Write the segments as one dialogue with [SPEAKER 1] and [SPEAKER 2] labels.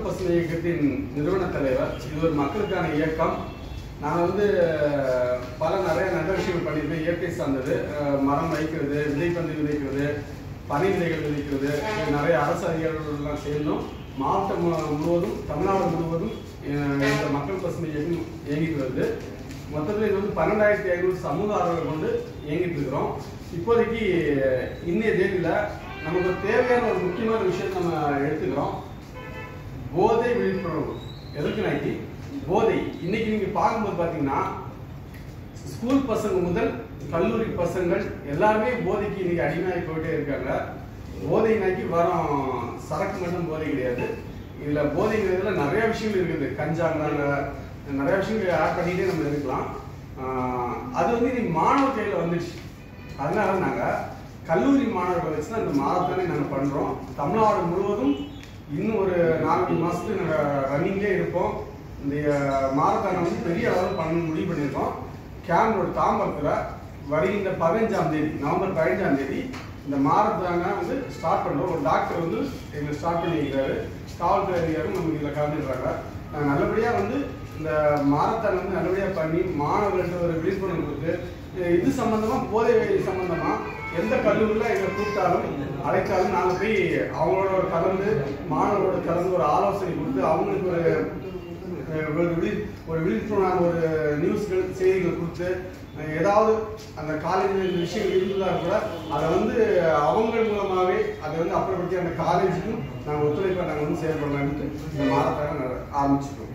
[SPEAKER 1] மக்கள் பசுமை இயக்கத்தின் நிறுவன தலைவர் இது ஒரு மக்களுக்கான இயக்கம் நான் வந்து அஹ், பல நிறைய நல்ல விஷயங்கள் பண்ணியிருக்கேன் இயற்கை சார்ந்தது அஹ், மரம் வைக்கிறது விதைப்பந்து விதைக்கிறது பனை விதைகள் விதைக்கிறது இது நிறைய அரசு அதிகாரிகள்லாம் சேர்ந்தும் மாவட்டம் மு- முழுவதும் தமிழ்நாடு முழுவதும் அஹ், இந்த மக்கள் பசுமை இயக்கம் இயங்கிட்டு வருது மொத்தத்தில் இது வந்து பன்னெண்டாயிரத்தி ஐநூறு சமூக ஆர்வலர்கள் கொண்டு இயங்கிட்டு இருக்கிறோம் இப்போதைக்கு இன்னைய தேதியில் நமக்கு தேவையான ஒரு முக்கியமான விஷயத்தை நம்ம எடுத்துக்கிறோம் போதை விழிப்புணர்வு எதற்கு நாய்க்கு போதை இன்னைக்கு நீங்க பார்க்கும்போது பாத்தீங்கன்னா ஸ்கூல் பசங்க முதல் கல்லூரி பசங்கள் எல்லாருமே போதைக்கு இன்னைக்கு அடிமையாகி போயிட்டே இருக்காங்க போதை நாய்க்கு வரோம் சரக்கு மட்டும் போதை கிடையாது இதுல போதைங்கிறதுல நிறைய விஷயங்கள் இருக்குது கஞ்சாங்கிறாங்க நிறைய விஷயங்கள் ஆட் பண்ணிட்டே நம்ம இருக்கலாம் ஆஹ் அது வந்து இன்னைக்கு மாணவர் கையில வந்துடுச்சு அதனால நாங்க கல்லூரி மாணவர்களை வச்சு தான் இந்த மாரத்தானே நாங்க பண்றோம் தமிழ்நாடு முழுவதும் இன்னும் ஒரு நாலஞ்சு மாசத்துக்கு நாங்க ரன்னிங்லேயே இருப்போம் இந்த மாரத்தானை வந்து பெரிய அளவில் பண்ண முடிவு பண்ணியிருக்கோம் கேமரோட தாம்பரத்துல வருகின்ற பதினஞ்சாம் தேதி நவம்பர் பதினஞ்சாம் தேதி இந்த மாரத்தானை வந்து ஸ்டார்ட் பண்றோம் ஒரு டாக்டர் வந்து எங்களுக்கு ஸ்டார்ட் பண்ணியிருக்காரு காவல்துறை அதிகாரியும் நமக்கு இதில் கலந்துடுறாங்க நாங்கள் நல்லபடியாக வந்து இந்த மாரத்தான் வந்து நல்லபடியாக பண்ணி மாணவர்கள்ட்ட ஒரு விழிப்புணர்வு கொடுத்து அஹ் இது சம்பந்தமா போதை வழி சம்பந்தமா எந்த கல்லூரியில் எங்களை கூப்பிட்டாலும் அழைத்தாலும் நாங்கள் போய் அவங்களோட கலந்து மாணவர்களோட கலந்து ஒரு ஆலோசனை கொடுத்து அவங்களுக்கு ஒரு அஹ், ஒரு விழி ஒரு விழிப்புணர்வான ஒரு நியூஸ்கள் செய்திகள் கொடுத்து அஹ், ஏதாவது அந்த காலேஜில் விஷயங்கள் இருந்தால் கூட அதை வந்து அவங்க மூலமாகவே அதை வந்து அப்புறப்படுத்தி அந்த காலேஜுக்கும் நாங்கள் ஒத்துழைப்பை நாங்கள் வந்து செயல்படலான்ட்டு இந்த மாதத்தாக ஆரம்பிச்சிருக்கோம்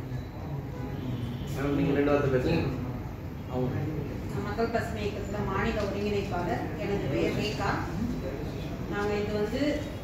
[SPEAKER 2] மேடம் நீங்க ரெண்டு வார்த்தை பேசுங்க அவங்க
[SPEAKER 3] மக்கள் பசுமை இயக்கத்தில் மாநில ஒருங்கிணைப்பாளர் எனது பெயர் ரேகா நாங்கள் இது வந்து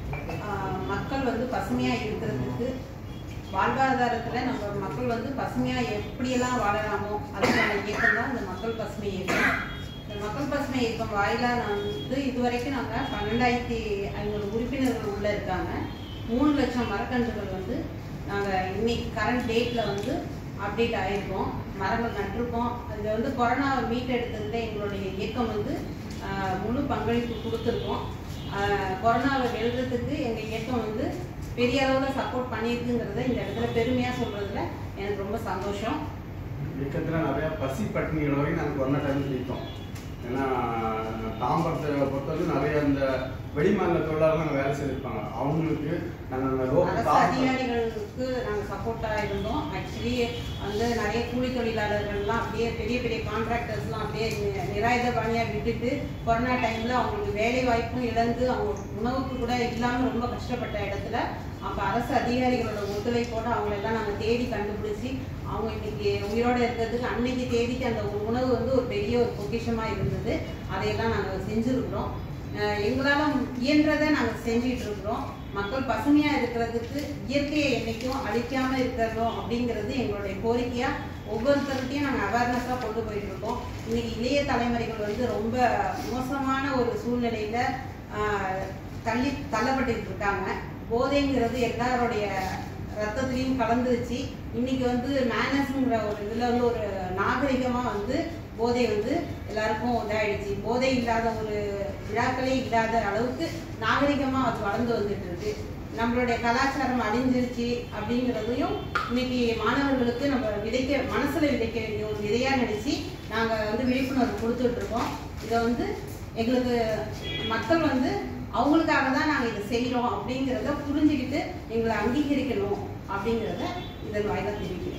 [SPEAKER 3] ஆஹ், மக்கள் வந்து பசுமையாக இருக்கிறதுக்கு வாழ்வாதாரத்தில் நம்ம மக்கள் வந்து பசுமையாக எப்படியெல்லாம் வாழலாமோ அதுக்கான இயக்கம் தான் இந்த மக்கள் பசுமை இயக்கம் இந்த மக்கள் பசுமை இயக்கம் வாயிலாக நான் வந்து இதுவரைக்கும் நாங்கள் பன்னெண்டாயிரத்தி ஐநூறு உறுப்பினர்கள் உள்ளே இருக்காங்க மூணு லட்சம் மரக்கன்றுகள் வந்து நாங்கள் இன்னைக்கு கரண்ட் டேட்டில் வந்து அப்டேட் ஆகிருக்கோம் மரங்கள் நட்டிருக்கோம் அதில் வந்து கொரோனாவை மீட்டெடுத்ததுல எங்களுடைய இயக்கம் வந்து ஆஹ், முழு பங்களிப்பு கொடுத்துருக்கோம் ஆஹ், கொரோனாவை வெல்றதுக்கு எங்கள் இயக்கம் வந்து பெரிய அளவில் சப்போர்ட் பண்ணியிருக்குங்கிறத இந்த இடத்துல பெருமையாக சொல்கிறதுல எனக்கு ரொம்ப சந்தோஷம்
[SPEAKER 1] இயக்கத்தில் நிறைய பசி பட்டினிகள் வரைக்கும் நாங்கள் கொரோனா டைம் நிற்போம் ஏன்னா தாம்பரத்தை பொறுத்தவரைக்கும் நிறைய அந்த வெளிமாநில தொழிலாளர்கள் நாங்கள் வேலை செய்திருப்பாங்க அவங்களுக்கு நாங்கள் அந்த ரோப்
[SPEAKER 3] அரசு
[SPEAKER 1] தாக்கம்
[SPEAKER 3] அதிகாரிகளுக்கு நாங்கள் சப்போர்ட்டாக இருந்தோம் ஆக்சுவலி வந்து நிறைய கூலி தொழிலாளர்கள்லாம் அப்படியே பெரிய பெரிய கான்ட்ராக்டர்ஸ்லாம் அப்படியே நி- நிராயுத பாணியாக விட்டுட்டு கொரோனா டைமில் அவங்களுக்கு வேலை வாய்ப்பும் இழந்து அவங்க உணவுக்கு கூட இல்லாமல் ரொம்ப கஷ்டப்பட்ட இடத்துல அப்போ அரசு அதிகாரிகளோட ஒத்துழைப்போடு அவங்களெல்லாம் நாங்கள் தேடி கண்டுபிடிச்சி அவங்க இன்னைக்கு உயிரோட இருக்கிறதுக்கு அன்னைக்கு தேதிக்கு அந்த உணவு வந்து ஒரு பெரிய ஒரு பொக்கிஷமாக இருந்தது அதையெல்லாம் நாங்கள் செஞ்சுருக்கிறோம் அஹ் எங்களால இயன்றதை நாங்கள் செஞ்சுட்டு இருக்கிறோம் மக்கள் பசுமையா இருக்கிறதுக்கு இயற்கையை என்னைக்கும் அழிக்காம இருக்கிறோம் அப்படிங்கிறது எங்களுடைய கோரிக்கையா ஒவ்வொருத்தருக்கையும் நாங்கள் அவேர்னஸாக கொண்டு போயிட்டு இருக்கோம் இன்னைக்கு இளைய தலைமுறைகள் வந்து ரொம்ப மோசமான ஒரு சூழ்நிலையில ஆஹ், தள்ளி தள்ளப்பட்டுட்டு இருக்காங்க போதைங்கிறது எல்லாருடைய ரத்தத்திலையும் கலந்துருச்சு இன்னைக்கு வந்து மேனஸ்ங்கிற ஒரு இதுல வந்து ஒரு நாகரிகமா வந்து போதை வந்து எல்லாருக்கும் இதாயிடுச்சு போதை இல்லாத ஒரு விழாக்களே இல்லாத அளவுக்கு நாகரிகமா அது வளர்ந்து வந்துட்டு இருக்கு நம்மளுடைய கலாச்சாரம் அழிஞ்சிருச்சு அப்படிங்கிறதையும் இன்னைக்கு மாணவர்களுக்கு நம்ம விதைக்க மனசுல விதைக்க வேண்டிய ஒரு விதையா நினைச்சு நாங்க வந்து விழிப்புணர்வு கொடுத்துட்டு இருக்கோம் இதை வந்து எங்களுக்கு மக்கள் வந்து அவங்களுக்காக தான் நாங்கள் இதை செய்கிறோம் அப்படிங்கிறத புரிஞ்சுக்கிட்டு எங்களை அங்கீகரிக்கணும் அப்படிங்கிறத இதன் வாயிலாக தெரிவிக்கிறேன்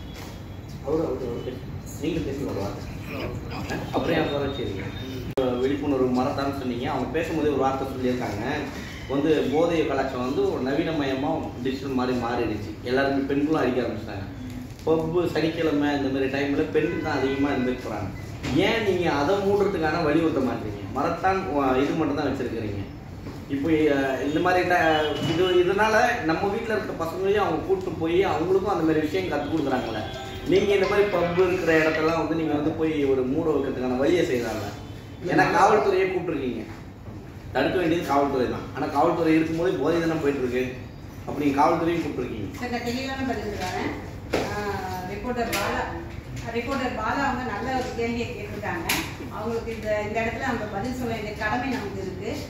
[SPEAKER 2] அவரு அவரு அவரு பேசுங்க. நீங்க பேசுங்க ஒரு வார்த்தை அப்புறம் ஏன் சொல்ல சரிங்க விழிப்புணர்வு மரத்தான்னு சொன்னீங்க அவங்க பேசும்போதே ஒரு வார்த்தை சொல்லியிருக்காங்க வந்து போதை கலாச்சாரம் வந்து ஒரு நவீனமயமாக டிஜிட்டல் மாதிரி மாறிடுச்சு எல்லாருமே பெண்களும் அடிக்க ஆரம்பிச்சிட்டாங்க பப்பு சனிக்கிழமை இந்த மாதிரி டைமில் பெண்கள் தான் அதிகமாக இருந்துட்டு போகிறாங்க ஏன் நீங்கள் அதை மூடுறதுக்கான வலியுறுத்த மாட்டீங்க மரத்தான் உ- இது மட்டும் தான் வச்சுருக்கிறீங்க இப்போ அஹ், இந்த மாதிரி ட- இது இதனால நம்ம வீட்டில் இருக்க பசங்களையும் அவங்க கூப்பிட்டு போய் அவங்களுக்கும் அந்த மாதிரி விஷயம் கற்றுக் கொடுக்குறாங்களே நீங்கள் இந்த மாதிரி பப்பு இருக்கிற இடத்தெல்லாம் வந்து நீங்கள் வந்து போய் ஒரு மூட வைக்கிறதுக்கான வழியை செய்யலாம்ல ஏன்னா காவல்துறையே கூப்பிட்டுருக்கீங்க தடுக்க வேண்டியது காவல்துறை தான் ஆனால் காவல்துறை இருக்கும்போது போதை தானே போயிட்டு இருக்கு அப்போ நீங்கள் காவல்துறையும் கூப்பிட்டுருக்கீங்க
[SPEAKER 3] சார் நான் தெளிவான பதில் தரேன் ரிப்போர்ட்டர் பாலா ரிப்போர்ட்டர் பாலா அவங்க நல்ல ஒரு கேள்வியை கேட்டிருக்காங்க அவங்களுக்கு இந்த இந்த இடத்துல நம்ம பதில் சொல்ல வேண்டிய கடமை நமக்கு இருக்கு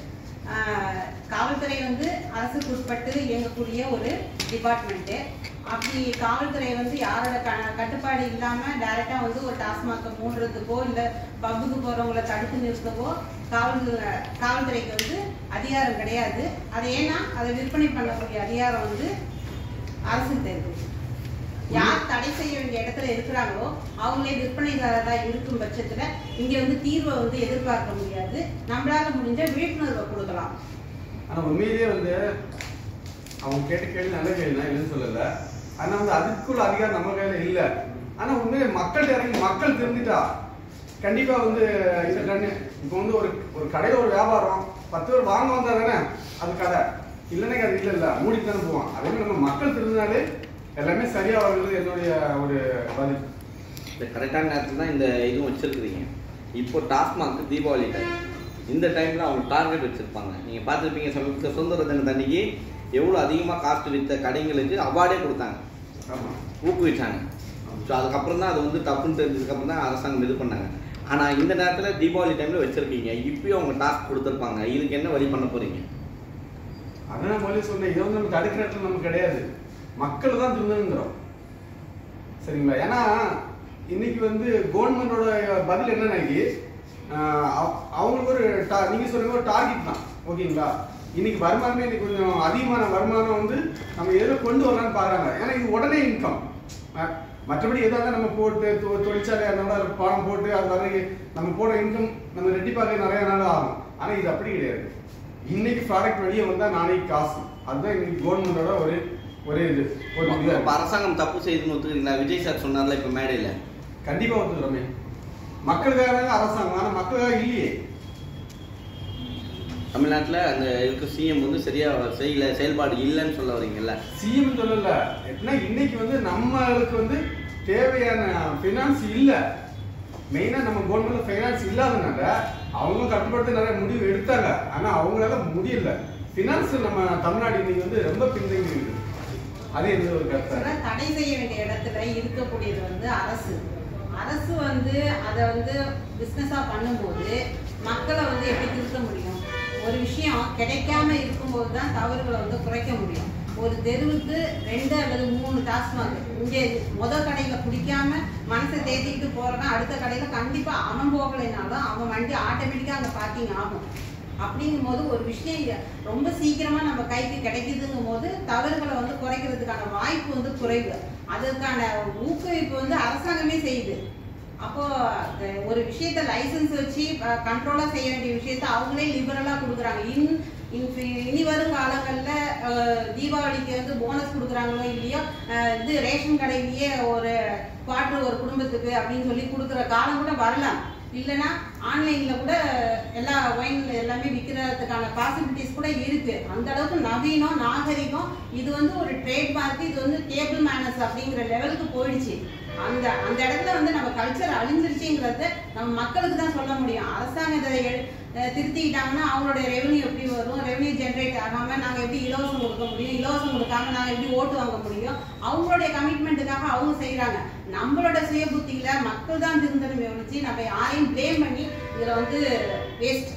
[SPEAKER 3] ஆஹ், காவல்துறை வந்து அரசுக்கு உட்பட்டு இயங்கக்கூடிய ஒரு டிபார்ட்மெண்ட்டு அப்படி காவல்துறை வந்து யாரோட க கட்டுப்பாடு இல்லாமல் டைரெக்டாக வந்து ஒரு டாஸ்மாகை மூடுறதுக்கோ இல்லை பப்புக்கு போகிறவங்கள தடுத்து நிறுத்தவோ காவல் காவல்துறைக்கு வந்து அதிகாரம் கிடையாது அது ஏன்னா அதை விற்பனை பண்ணக்கூடிய அதிகாரம் வந்து அரசுக்கு இருக்கு யார் தடை செய்ய வேண்டிய இடத்துல இருக்கிறாங்களோ அவங்களே விற்பனைதாரரா இருக்கும் பட்சத்துல இங்க வந்து தீர்வை வந்து எதிர்பார்க்க முடியாது நம்மளால முடிஞ்ச விழிப்புணர்வை கொடுக்கலாம்
[SPEAKER 1] ஆனா உண்மையிலேயே வந்து அவங்க கேட்ட கேள்வி நல்ல கேள்வி தான் இல்லைன்னு சொல்லல ஆனா வந்து அதுக்குள்ள அதிகாரம் நம்ம கையில இல்ல ஆனா உண்மையிலே மக்கள் இறங்கி மக்கள் திருந்திட்டா கண்டிப்பா வந்து இந்த கண்ணு இப்போ வந்து ஒரு ஒரு கடையில ஒரு வியாபாரம் பத்து பேர் வாங்க வந்தா தானே அது கடை இல்லைன்னா அது இல்ல இல்ல மூடிட்டு தானே போவான் அதே மாதிரி நம்ம மக்கள் திருந்தினாலே எல்லாமே சரியா வருகிறது என்னுடைய ஒரு பதில்
[SPEAKER 2] இந்த கரெக்டான நேரத்தில் தான் இந்த இதுவும் வச்சிருக்கிறீங்க இப்போ டாஸ்மாக் தீபாவளி டைம் இந்த டைமில் அவங்க டார்கெட் வச்சுருப்பாங்க நீங்கள் பார்த்துருப்பீங்க சமீபத்தில் சுதந்திர தின அன்னைக்கு எவ்வளோ அதிகமாக காஸ்ட் வித்த கடைங்களுக்கு அவார்டே கொடுத்தாங்க
[SPEAKER 1] ஆமா
[SPEAKER 2] ஊக்குவிச்சாங்க ஸோ அதுக்கப்புறம் தான் அது வந்து தப்புன்னு தெரிஞ்சதுக்கப்புறம் தான் அரசாங்கம் இது பண்ணாங்க ஆனால் இந்த நேரத்தில் தீபாவளி டைமில் வச்சுருக்கீங்க இப்பயும் அவங்க டாஸ்க் கொடுத்துருப்பாங்க இதுக்கு என்ன வழி பண்ண போகிறீங்க
[SPEAKER 1] அதான் நான் முதல்ல சொன்னேன் இது வந்து நம்ம தடுக்கிற இடத்துல நமக்கு கிடையாது மக்கள் தான் திருந்தணுங்கிறோம் சரிங்களா ஏன்னா இன்னைக்கு வந்து கவர்மெண்டோட பதில் என்னன்னாக்கி ஆஹ் அவ- அவங்களுக்கு ஒரு ta- நீங்க சொல்லுங்க ஒரு டார்கெட் தான் ஓகேங்களா இன்னைக்கு வருமானமே இன்னைக்கு கொஞ்சம் அதிகமான வருமானம் வந்து நம்ம எதில் கொண்டு வரலாம்னு பாக்குறாங்க ஏன்னா இது உடனே இன்கம் மற்றபடி எதாவது நம்ம போட்டு தொ- தொழிற்சாலை அதனால அதுல பணம் போட்டு அது வர நம்ம போடுற இன்கம் நம்ம ரெட்டிப்பாக்க நிறைய நாள் ஆகும் ஆனா இது அப்படி கிடையாது இன்னைக்கு ப்ராடக்ட் வெளியே வந்தா நாளைக்கு காசு அதுதான் இன்னைக்கு கவர்மெண்டோட ஒரு ஒரு இது ஒரு முடிவா
[SPEAKER 2] இப்போ
[SPEAKER 1] இருக்கு.
[SPEAKER 2] அரசாங்கம் தப்பு செய்துன்னு ஒத்துக்கிறீங்களா விஜய் சார் சொன்னார்ல இப்போ மேடையில்
[SPEAKER 1] கண்டிப்பா ஒத்துக்கிறோமே மக்களுக்காக தாங்க அரசாங்கம் ஆனா மக்களுக்காக இல்லையே
[SPEAKER 2] தமிழ்நாட்டில் அந்த இருக்க சிஎம் வந்து சரியா செய்யல செயல்பாடு இல்லைன்னு சொல்ல வரீங்கல்ல
[SPEAKER 1] சிஎம் சொல்லல எப்படின்னா இன்னைக்கு வந்து நம்மளுக்கு வந்து தேவையான ஃபினான்ஸ் இல்ல மெயினா நம்ம கவர்மெண்ட்ல ஃபைனான்ஸ் இல்லாதனால அவங்க கட்டுப்படுத்த நிறைய முடிவு எடுத்தாங்க ஆனா அவங்களால முடியல ஃபினான்ஸ் நம்ம தமிழ்நாடு இன்னைக்கு வந்து ரொம்ப பின்தங்கி இருக்கு அது எந்த ஒரு கருத்து
[SPEAKER 3] ஆனா தடை செய்ய வேண்டிய இடத்துல இருக்கக்கூடியது வந்து அரசு அரசு வந்து அதை வந்து பிஸ்னஸா பண்ணும்போது மக்களை வந்து எப்படி திருத்த முடியும் ஒரு விஷயம் கிடைக்காம இருக்கும்போது தான் தவறுகளை வந்து குறைக்க முடியும் ஒரு தெருவுக்கு ரெண்டு அல்லது மூணு டாஸ்மாக் இங்கே முத கடையில குடிக்காம மனசை தேத்திக்கிட்டு போறவன் அடுத்த கடையில கண்டிப்பா அவன் போகலைனாலும் அவன் வண்டி ஆட்டோமேட்டிக்கா அங்க பார்க்கிங் ஆகும் அப்படிங்கும் போது ஒரு விஷயம் இங்க ரொம்ப சீக்கிரமா நம்ம கைக்கு கிடைக்குதுங்கும் போது தவறுகளை வந்து குறைக்கிறதுக்கான வாய்ப்பு வந்து குறைவு அதற்கான ஊக்குவிப்பு வந்து அரசாங்கமே செய்யுது அப்போ அஹ், ஒரு விஷயத்த லைசென்ஸ் வச்சு கண்ட்ரோலா செய்ய வேண்டிய விஷயத்த அவங்களே லிபரலா கொடுக்குறாங்க இன் இன்- இனி வரும் காலங்கள்ல அஹ், தீபாவளிக்கு வந்து போனஸ் கொடுக்குறாங்களோ இல்லையோ அஹ், இது ரேஷன் கடையிலேயே ஒரு குவார்டர் ஒரு குடும்பத்துக்கு அப்படின்னு சொல்லி கொடுக்குற காலம் கூட வரலாம் இல்லைன்னா ஆன்லைன்ல கூட எல்லா ஒயின் எல்லாமே விற்கிறதுக்கான பாசிபிலிட்டிஸ் கூட இருக்கு அந்த அளவுக்கு நவீனம் நாகரிகம் இது வந்து ஒரு ட்ரேட்மார்க் இது வந்து டேபிள் மேனர்ஸ் அப்படிங்கிற லெவலுக்கு போயிடுச்சு அந்த அந்த இடத்துல வந்து நம்ம கல்ச்சர் அழிஞ்சிருச்சுங்கிறத நம்ம மக்களுக்கு தான் சொல்ல முடியும் அரசாங்கம் இதை எ- அஹ் திருத்திக்கிட்டாங்கன்னா அவங்களுடைய ரெவன்யூ எப்படி வரும் ரெவன்யூ ஜென்ரேட் ஆகாம நாங்க எப்படி இலவசம் கொடுக்க முடியும் இலவசம் கொடுக்காம நாங்க எப்படி ஓட்டு வாங்க முடியும் அவங்களுடைய கமிட்மெண்ட்டுக்காக அவங்க செய்றாங்க நம்மளோட சுய புத்தியில மக்கள் தான் திருந்தணுமே ஒழிச்சு நம்ம யாரையும் ப்ளேம் பண்ணி இதுல வந்து வேஸ்ட்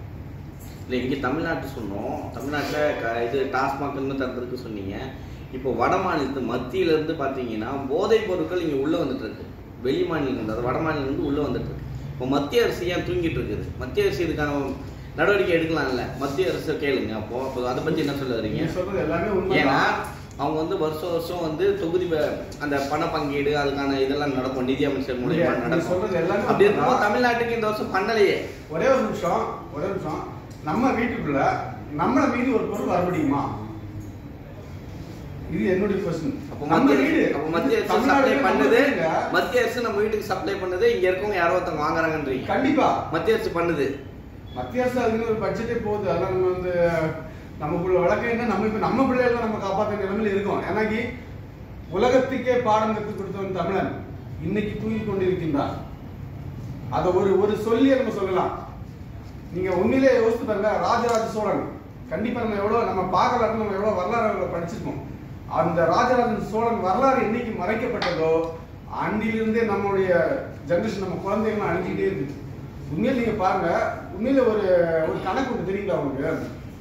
[SPEAKER 2] இல்லை இங்கே தமிழ்நாட்டு சொன்னோம் தமிழ்நாட்டில் க இது டாஸ்மாக்னு தரத்துக்கு சொன்னீங்க இப்போ வட மாநிலத்து மத்தியிலேருந்து பார்த்தீங்கன்னா போதைப் பொருட்கள் இங்கே உள்ளே வந்துட்டு இருக்கு வெளி மாநிலம் அதாவது வட மாநிலம் வந்து உள்ளே வந்துட்டு இருக்கு இப்போ மத்திய அரசு ஏன் தூங்கிட்டு இருக்குது மத்திய அரசு இதுக்கான நடவடிக்கை எடுக்கலாம்ல மத்திய அரசு கேளுங்க அப்போ அப்போ அதை பற்றி என்ன சொல்ல வரீங்க
[SPEAKER 1] நீங்க சொல்றது எல்லாமே
[SPEAKER 2] ஏன்னா
[SPEAKER 1] உண்மைதான்
[SPEAKER 2] அவங்க வந்து வருஷம் வருஷம் வந்து தொகுதி ப- அந்த பண பங்கீடு அதுக்கான இதெல்லாம் நடக்கும் நிதி அமைச்சர் மூலியமா
[SPEAKER 1] நீங்க
[SPEAKER 2] நடக்கும்
[SPEAKER 1] சொல்றது எல்லாமே
[SPEAKER 2] அப்படி இருக்கும்போது
[SPEAKER 1] உண்மைதான்.
[SPEAKER 2] தமிழ்நாட்டுக்கு இந்த வருஷம் பண்ணலையே
[SPEAKER 1] ஒரே ஒரு நிமிஷம் ஒரே ஒரு நிமிஷம் நம்ம வீட்டுக்குள்ள நம்மள மீறி ஒரு பொருள் வர முடியுமா இது என்னுடைய கொஸ்டின்
[SPEAKER 2] அப்போ
[SPEAKER 1] நம்ம
[SPEAKER 2] மத்திய
[SPEAKER 1] வீடு
[SPEAKER 2] அப்போ மத்திய அரசு
[SPEAKER 1] தமிழ்நாடு
[SPEAKER 2] சப்ளை
[SPEAKER 1] நம்ம
[SPEAKER 2] பண்ணுது
[SPEAKER 1] வீடுங்க.
[SPEAKER 2] மத்திய அரசு நம்ம வீட்டுக்கு சப்ளை பண்ணுது இங்க இருக்கவங்க யாரோ ஒருத்தவங்க வாங்குறாங்கன்றீங்க
[SPEAKER 1] கண்டிப்பா
[SPEAKER 2] மத்திய அரசு பண்ணுது
[SPEAKER 1] மத்திய அரசு அதுக்குன்னு ஒரு பட்ஜெட்டே போகுது அதெல்லாம் நம்ம வந்து நமக்குள்ள வழக்கம் என்ன நம்ம இப்ப நம்ம பிள்ளைகளை நம்ம காப்பாற்ற நிலைமையில இருக்கோம் ஏன்னாக்கி உலகத்துக்கே பாடம் கற்றுக் கொடுத்தவன் தமிழன் இன்னைக்கு தூங்கி கொண்டிருக்கின்றான் அதை ஒரு ஒரு சொல்லியே நம்ம சொல்லலாம் நீங்க உண்மையிலே யோசித்து பாருங்க ராஜராஜ சோழன் கண்டிப்பா நம்ம எவ்வளவு நம்ம பார்க்கலாம்னு நம்ம எவ்வளவு வரலாறு படிச்சிருக்கோம் அந்த ராஜராஜ சோழன் வரலாறு என்னைக்கு மறைக்கப்பட்டதோ அன்றிலிருந்தே நம்மளுடைய ஜெனரேஷன் நம்ம குழந்தைகள் அழிஞ்சிக்கிட்டே இருக்கு உண்மையில நீங்க பாருங்க உண்மையில ஒரு ஒரு கணக்கு ஒன்று தெரியுங்களா உங்களுக்கு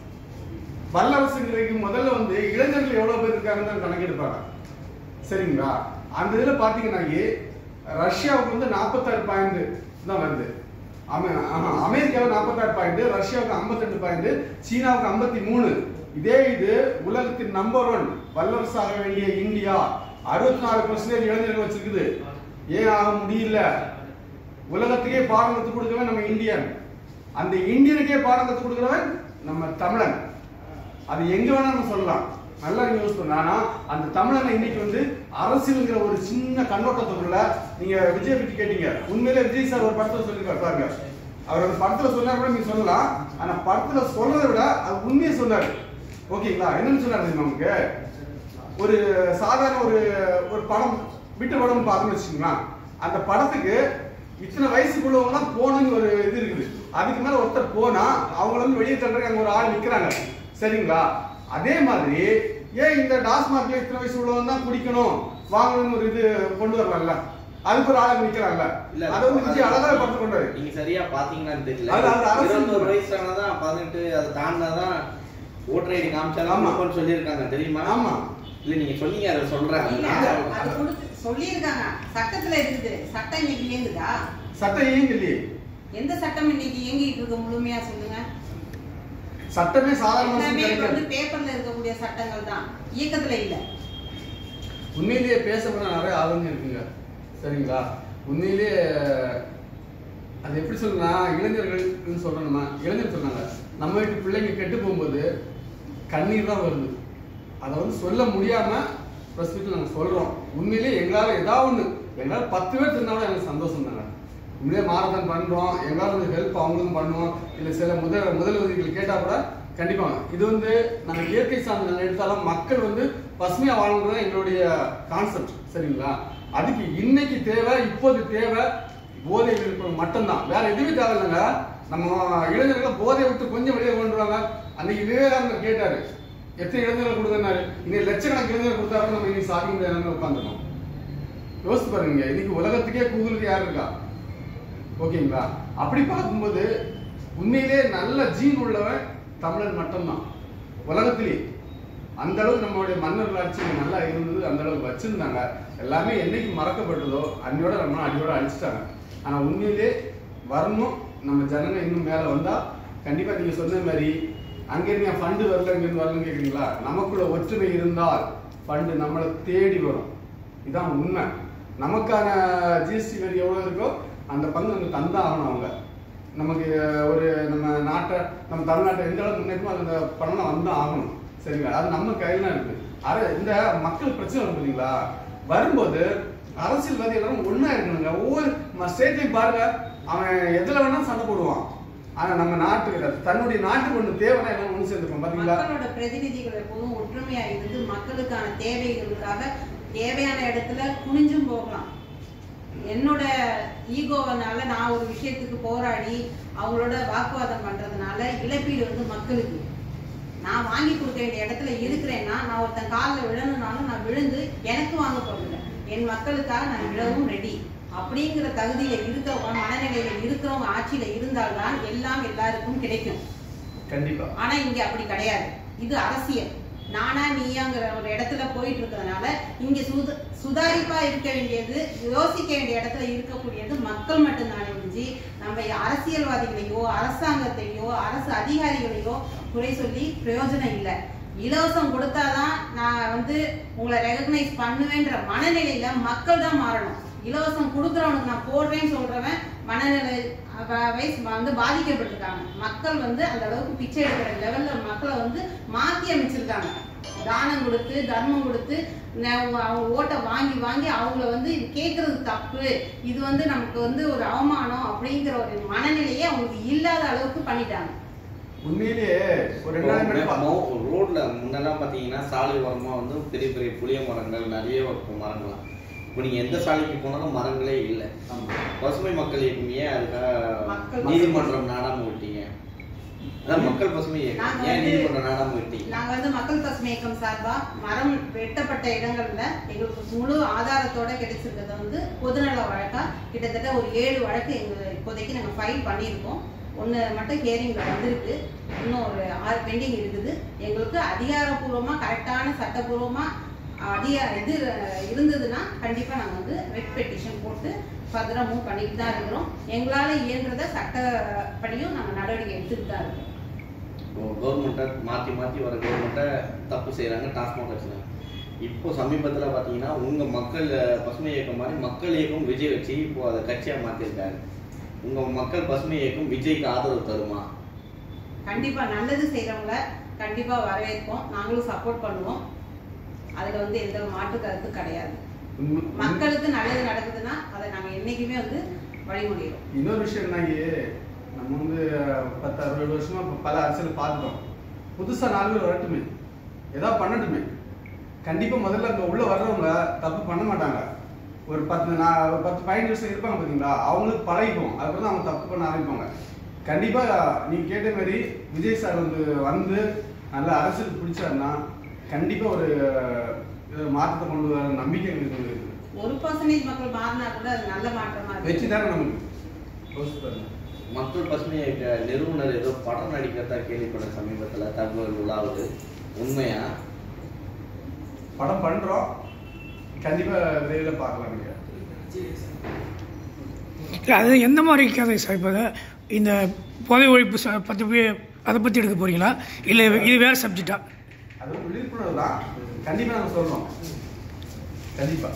[SPEAKER 1] வல்லரசுங்கிறதுக்கு முதல்ல வந்து இளைஞர்கள் எவ்வளவு பேர் இருக்காங்கன்னு தான் கணக்கெடுப்பாங்க சரிங்களா அந்த இதுல பாத்தீங்கன்னாக்கி ரஷ்யாவுக்கு வந்து நாற்பத்தாறு பாயிண்ட் தான் வருது அமெ- ஆமா, அமெரிக்காவுக்கு நாற்பத்தாறு பாயிண்ட் ரஷ்யாவுக்கு 52 பாயிண்ட் சீனாவுக்கு 53 மூணு இதே இது உலகத்தின் நம்பர் ஒன் வல்லரசாக வேண்டிய இந்தியா அறுபத்தி நாலு பர்சன்டேஜ் இளைஞர்கள் வச்சிருக்குது ஏன் ஆக முடியல உலகத்துக்கே பாடம் கற்றுக் கொடுக்கவன் நம்ம இந்தியன் அந்த இந்தியனுக்கே பாடம் கற்றுக் கொடுக்கிறவன் நம்ம தமிழன் அது எங்க வேணா நம்ம சொல்லலாம் நல்லா நீங்க யூஸ் பண்ண ஆனா அந்த தமிழனை இன்னைக்கு வந்து அரசியல்ங்கிற ஒரு சின்ன கண்ணோட்டத்துக்குள்ள நீங்க விஜய் பத்தி கேட்டீங்க உண்மையிலே விஜய் சார் ஒரு படத்துல சொல்லிருக்காரு பாருங்க அவர் ஒரு படத்துல சொன்னார் கூட நீங்க சொல்லலாம் ஆனா படத்துல சொல்றதை விட அது உண்மையை சொன்னாரு ஓகேங்களா என்னன்னு சொன்னாரு தெரியுமா நமக்கு ஒரு சாதாரண ஒரு ஒரு படம் விட்டு படம் பார்த்தோம்னு வச்சுக்கோங்களேன் அந்த படத்துக்கு இத்தனை வயசுக்குள்ளவங்க தான் போகணும்னு ஒரு இது இருக்குது அதுக்கு மேல ஒருத்தர் போனா அவங்கள வந்து வெளியே தள்ளுறதுக்கு அங்க ஒரு ஆள் நிக்கிறாங்க சரிங்களா அதே மாதிரி ஏன் இந்த டாஸ்மார்க்ல இத்தனை வயசு உள்ளவங்க தான் குடிக்கணும் வாங்கணும்னு ஒரு இது கொண்டு வரலாம்ல அதுக்கு ஒரு ஆள் நிக்கிறாங்கல்ல
[SPEAKER 2] இல்ல,
[SPEAKER 1] அதை வந்து விஜய் அழகா படுத்து கொண்டாரு
[SPEAKER 2] நீங்க சரியா பாத்தீங்களான்னு தெரியல
[SPEAKER 1] அது- அது அரசு
[SPEAKER 2] இருபத்தொரு வயசானதான் பதினெட்டு அதை தாண்டினாதான் ஓட்டர் ஐடி காமிச்சாலும்
[SPEAKER 1] ஆமா.
[SPEAKER 2] கொடுப்போம்னு சொல்லியிருக்காங்க தெரியுமா
[SPEAKER 1] ஆமா
[SPEAKER 2] இல்ல நீங்க சொன்னீங்க அதை சொல்றேன்
[SPEAKER 3] இல்ல,
[SPEAKER 2] நான்
[SPEAKER 3] அது
[SPEAKER 2] சொல்றேன்.
[SPEAKER 3] கொடுத்து சொல்லியிருக்காங்க சட்டத்துல இருக்குது சட்டம் இன்னைக்கு இயங்குதா
[SPEAKER 1] சட்டம் ஏன் இல்லையே
[SPEAKER 3] எந்த சட்டம் இன்னைக்கு இயங்கிட்டு இருக்கு முழுமையா சொல்லுங்க
[SPEAKER 1] சட்டமே சாதாரண
[SPEAKER 3] எல்லாமே இப்ப
[SPEAKER 1] கிடைக்காது
[SPEAKER 3] வந்து பேப்பர்ல இருக்கக்கூடிய சட்டங்கள் தான் இயக்கத்துல இல்ல
[SPEAKER 1] உண்மையிலேயே பேசப்பட நிறைய ஆளுங்க இருக்குங்க சரிங்களா உண்மையிலேயே அது எப்படி சொல்லணும்னா இளைஞர்கள் சொல்றோம்னா இளைஞர் சொன்னாங்க நம்ம வீட்டு பிள்ளைங்க கெட்டு போகும்போது கண்ணீர் தான் வருது அதை வந்து சொல்ல முடியாம ப்ரெஸ் மீட்ல நாங்கள் சொல்றோம் உண்மையிலேயே எங்களால ஏதாவது ஒண்ணு எங்களால பத்து பேர் இருந்தாலும் எனக்கு சந்தோஷம் தாங்க உண்மையிலே மாரத்தான் பண்றோம் எங்களால வந்து ஹெல்ப் அவங்களுக்கும் பண்ணுவோம் இல்ல சில முதல் முதல் உதவிகள் கேட்டா கூட கண்டிப்பா இது வந்து நம்ம இயற்கை சார்ந்த நாங்க எடுத்தாலும் மக்கள் வந்து பசுமையா வாழணுன்றது எங்களுடைய கான்செப்ட் சரிங்களா அதுக்கு இன்னைக்கு தேவை இப்போது தேவை போதை விழிப்புணர்வு மட்டும்தான் வேற எதுவுமே தேவையில்லைங்க நம்ம இளைஞர்கள் போதையை விட்டு கொஞ்சம் வெளியே கொண்டு வாங்க அன்னைக்கு விவேகானந்தர் கேட்டாரு எத்தனை இளைஞர்கள் கொடுத்தனாரு இன்னைக்கு லட்சக்கணக்கு இளைஞர்கள் கொடுத்தாரு நம்ம இன்னைக்கு சாதிக்க முடியாத உட்காந்துருக்கோம் யோசிச்சு பாருங்க இன்னைக்கு உலகத்துக்கே கூகுளுக்கு யார் இருக்கா ஓகேங்களா அப்படி பார்க்கும்போது உண்மையிலே நல்ல ஜீன் உள்ளவன் தமிழன் மட்டும்தான் உலகத்திலே அந்த அளவுக்கு நம்மளுடைய மன்னர்கள் ஆட்சி நல்லா இருந்தது அந்த அளவுக்கு வச்சிருந்தாங்க எல்லாமே என்னைக்கு மறக்கப்பட்டதோ அன்னையோட நம்ம அடியோட அழிச்சிட்டாங்க ஆனா உண்மையிலே வரணும் நம்ம ஜனங்க இன்னும் மேல வந்தா கண்டிப்பா நீங்க சொன்ன மாதிரி அங்க இருந்து ஃபண்டு வரல இங்க இருந்து வரலன்னு கேக்குறீங்களா நமக்குள்ள ஒற்றுமை இருந்தால் ஃபண்டு நம்மளை தேடி வரும் இதான் உண்மை நமக்கான ஜிஎஸ்டி வரி எவ்வளவு இருக்கோ அந்த பங்கு நம்ம தந்தா ஆகணும் அவங்க நமக்கு ஒரு நம்ம நாட்டை நம்ம தமிழ்நாட்டை எந்த அளவுக்கு முன்னேற்றமோ அந்த பணம் வந்தா ஆகணும் சரிங்களா அது நம்ம கையில தான் இருக்கு அர இந்த மக்கள் பிரச்சனை வரும் பார்த்தீங்களா வரும்போது அரசியல்வாதி எல்லாரும் ஒண்ணா இருக்கணுங்க ஒவ்வொரு ஸ்டேட்லையும் பாருங்க அவன் எதுல வேணா சண்டை போடுவான் ஆனா நம்ம நாட்டுக்கு தன்னுடைய நாட்டுக்கு ஒண்ணு தேவைன்னா எல்லாம் ஒண்ணு சேர்ந்துருக்கோம் பாத்தீங்களா
[SPEAKER 3] மக்களோட பிரதிநிதிகள் எப்போதும் ஒற்றுமையா இருந்து மக்களுக்கான தேவைகளுக்காக தேவையான இடத்துல குனிஞ்சும் போகலாம் என்னோட ஈகோவனால நான் ஒரு விஷயத்துக்கு போராடி அவங்களோட வாக்குவாதம் பண்றதுனால இழப்பீடு வந்து மக்களுக்கு நான் வாங்கி கொடுக்க வேண்டிய இடத்துல இருக்கிறேன்னா நான் ஒருத்தன் காலில் விழணும்னாலும் நான் விழுந்து எனக்கு வாங்க போறதில்ல என் மக்களுக்காக நான் விழவும் ரெடி அப்படிங்கிற தகுதியில இருக்கிறவங்க மனநிலையில இருக்கிறவங்க ஆட்சியில இருந்தால்தான் எல்லாம் எல்லாருக்கும் கிடைக்கும்
[SPEAKER 1] கண்டிப்பா
[SPEAKER 3] ஆனா இங்க அப்படி கிடையாது இது அரசியல் நானா நீயாங்கிற ஒரு இடத்துல போயிட்டு இருக்கிறதுனால இங்க சுத சுதாரிப்பா இருக்க வேண்டியது யோசிக்க வேண்டிய இடத்துல இருக்கக்கூடியது மக்கள் மட்டும்தானே ஒழிஞ்சு நம்ம அரசியல்வாதிகளையோ அரசாங்கத்தையோ அரசு அதிகாரிகளையோ குறை சொல்லி பிரயோஜனம் இல்லை இலவசம் கொடுத்தாதான் நான் வந்து உங்களை ரெகக்னைஸ் பண்ணுவேன்ற மனநிலையில மக்கள் தான் மாறணும் இலவசம் கொடுக்குறவனுக்கு நான் போடுறேன்னு சொல்றவன் மனநிலை வ- வயசு வந்து பாதிக்கப்பட்டிருக்காங்க மக்கள் வந்து அந்த அளவுக்கு பிச்சை எடுக்கிற லெவல்ல மக்களை வந்து மாத்தி அமைச்சிருக்காங்க தானம் கொடுத்து தர்மம் கொடுத்து ந- அவங்க ஓட்டை வாங்கி வாங்கி அவங்கள வந்து இது கேட்கறது தப்பு இது வந்து நமக்கு வந்து ஒரு அவமானம் அப்படிங்கிற ஒரு மனநிலையே அவங்களுக்கு இல்லாத அளவுக்கு பண்ணிட்டாங்க
[SPEAKER 1] உண்மையிலேயே ஒரு ரெண்டாயிரம் மணி பா-
[SPEAKER 2] மோ- ரோட்ல முன்னெல்லாம் பாத்தீங்கன்னா சாலை ஓரமா வந்து பெரிய பெரிய புளிய மரங்கள் நிறைய இருக்கும் மரங்கள்லாம் இப்போ நீங்க எந்த சாலைக்கு போனாலும் மரங்களே இல்லை
[SPEAKER 1] ஆமா.
[SPEAKER 2] பசுமை மக்கள் இயக்கமே அதுக்காக
[SPEAKER 3] மக்கள்
[SPEAKER 2] நீதிமன்றம் நாடாம விட்டீங்க அதான் மக்கள் பசுமை இயக்கம்
[SPEAKER 3] நாங்க
[SPEAKER 2] ஏன்
[SPEAKER 3] வந்து-
[SPEAKER 2] நீதிமன்றம் நாடாம விட்டீங்க
[SPEAKER 3] நாங்க வந்து மக்கள் பசுமை இயக்கம் சார்பா மரம் வெட்டப்பட்ட இடங்கள்ல எங்களுக்கு முழு ஆதாரத்தோட கிடைச்சிருக்கிறது வந்து பொதுநல வழக்கா கிட்டத்தட்ட ஒரு ஏழு வழக்கு எங்க இப்போதைக்கு நாங்க ஃபைல் பண்ணியிருக்கோம் ஒன்று மட்டும் ஹியரிங்கில் வந்திருக்கு இன்னும் ஒரு ஆறு பெண்டிங் இருக்குது எங்களுக்கு அதிகாரப்பூர்வமாக கரெக்டான சட்டப்பூர்வமாக அதிக இது இருந்ததுன்னா கண்டிப்பாக நாங்கள் வந்து ரெட் பெட்டிஷன் போட்டு ஃபர்தராக மூவ் பண்ணிட்டு தான் இருக்கிறோம் எங்களால் இயன்றதை சட்டப்படியும் நாங்கள் நடவடிக்கை எடுத்துக்கிட்டு தான் இருக்கோம்
[SPEAKER 2] கவர்மெண்ட்டை மாற்றி மாற்றி வர கவர்மெண்ட்டை தப்பு செய்கிறாங்க டாஸ்மாக் வச்சுருக்காங்க இப்போ சமீபத்தில் பார்த்தீங்கன்னா உங்கள் மக்கள் அஹ், பசுமை இயக்கம் மாதிரி மக்கள் இயக்கம் விஜய் வச்சு இப்போ அதை கட்சியாக மாற்றிருக்காரு உங்கள் மக்கள் பசுமை இயக்கம் விஜய்க்கு ஆதரவு தருமா
[SPEAKER 3] கண்டிப்பாக நல்லது செய்கிறவங்கள கண்டிப்பாக வரவேற்போம் நாங்களும் சப்போர்ட் பண்ணுவோம் அதில் வந்து எந்த மாற்று கருத்து கிடையாது
[SPEAKER 1] உண்மை-
[SPEAKER 3] மக்களுக்கு நல்லது நடக்குதுன்னா அதை நாங்கள் என்றைக்குமே வந்து வழிமொழிகிறோம்
[SPEAKER 1] இன்னொரு விஷயம் என்னங்க நம்ம வந்து பத்து அறுபது வருஷமா இப்ப பல அரசியல் பார்த்துட்டோம் புதுசா நாலு பேர் வரட்டுமே ஏதாவது பண்ணட்டுமே கண்டிப்பா முதல்ல அங்க உள்ள வர்றவங்க தப்பு பண்ண மாட்டாங்க ஒரு பத்து நான் ஒரு பத்து பதினஞ்சு வருஷம் இருப்பாங்க பாத்தீங்களா அவங்களுக்கு பழகிக்கும் அதுக்கப்புறம் அவங்க தப்பு பண்ண ஆரம்பிப்பாங்க கண்டிப்பா நீங்க கேட்ட மாதிரி விஜய் சார் வந்து வந்து நல்ல அரசியல் பிடிச்சாருன்னா கண்டிப்பா ஒரு அஹ், மாற்றத்தை கொண்டு வர நம்பிக்கை எங்களுக்கு இருக்குது
[SPEAKER 3] ஒரு பர்சன்டேஜ் மக்கள் மாறினா கூட அது நல்ல மாற்றமா
[SPEAKER 1] வெற்றி
[SPEAKER 3] இருக்கு
[SPEAKER 1] தானே நமக்கு யோசிச்சு பாருங்க.
[SPEAKER 2] மக்கள் பசுமை இயக்க நிறுவனர் ஏதோ படம் நடிக்கிறதா கேள்விப்பட்ட சமீபத்தில் தகவல் உலாவுது உண்மையா
[SPEAKER 1] படம் பண்றோம் கண்டிப்பா விரைவில் பார்க்கலாம் நீங்க
[SPEAKER 4] இல்லை அது எந்த மாதிரி கதை சார் இப்போ இந்த போதை ஒழிப்பு ச- பற்றி போய் அதை பற்றி எடுக்க போகிறீங்களா இல்லை இது வேறு சப்ஜெக்டா
[SPEAKER 1] அது ஒரு விழிப்புணர்வு தான் கண்டிப்பா நாங்க சொல்றோம் கண்டிப்பா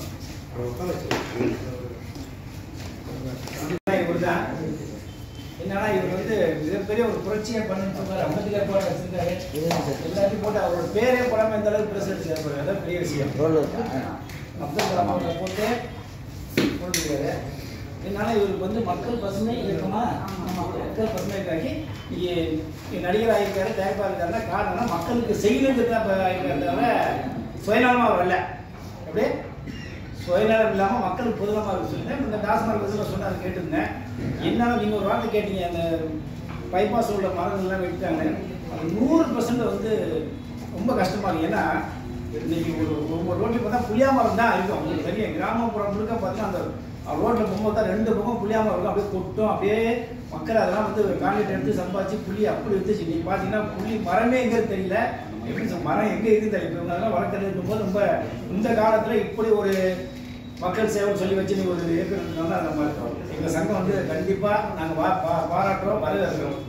[SPEAKER 5] இவர் தான் என்னன்னா இவர் வந்து மிகப்பெரிய ஒரு புரட்சியை பண்ணிட்டு இருக்காரு அம்பேத்கர் போட வச்சிருக்காரு எல்லாத்தையும் போட்டு அவரோட பேரே போடாம இந்த அளவுக்கு பிரசிடன்ட் செய்யப்படுறது அதான் பெரிய விஷயம் அப்துல் கலாம் அவரை போட்டு கொண்டிருக்காரு இதனால இவருக்கு வந்து மக்கள் பசுமை இயக்கமா மக்கள் பசுமை இயக்காக்கி இங்கே நடிகர் ஆகியிருக்காரு தயாரிப்பாக இருக்காருன்னா காரணம்னா மக்களுக்கு செய்யணுங்கிறது தான் இப்போ ஆகியிருக்காரு தவிர சுயநலமாக வரல எப்படி சுயநலம் இல்லாமல் மக்களுக்கு பொதுநலமாக இருக்கு சொல்லுங்க இந்த டாஸ்மாக் பஸ்ஸில் சொன்னார் கேட்டிருந்தேன் என்ன நீங்கள் ஒரு வார்த்தை கேட்டீங்க அந்த பைபாஸ் உள்ள மரங்கள்லாம் வெட்டிட்டாங்க அது நூறு பர்சன்ட் வந்து ரொம்ப கஷ்டமா இருக்கு ஏன்னா இன்னைக்கு ஒரு ஒவ்வொரு ரோட்லையும் பார்த்தா புளியா மரம் தான் இருக்கும் உங்களுக்கு தெரியும் கிராமப்புறம் முழுக்க பார்த்தீங்கன்னா அந்த ரோட்டில் போகும்போது தான் ரெண்டு பக்கம் புளியா மரம் இருக்கும் அப்படியே கொட்டும் அப்படியே மக்கள் அதெல்லாம் வந்து கான்ட்ராக்ட் எடுத்து சம்பாதிச்சு புளி அப்படி இருந்துச்சு நீங்க பார்த்தீங்கன்னா புளி மரமே எங்கே தெரியல எப்படி சொல்ல, மரம் எங்கே இருக்குன்னு தெரியல இப்போ அதெல்லாம் வளர்க்குறது இருக்கும்போது ரொம்ப இந்த காலத்தில் இப்படி ஒரு மக்கள் சேவை சொல்லி வச்சு நீ ஒரு இயக்கம் இருக்கணும்னா நம்ம எங்கள் சங்கம் வந்து கண்டிப்பாக நாங்கள் வா பா பாராட்டுறோம் வரவேற்கிறோம்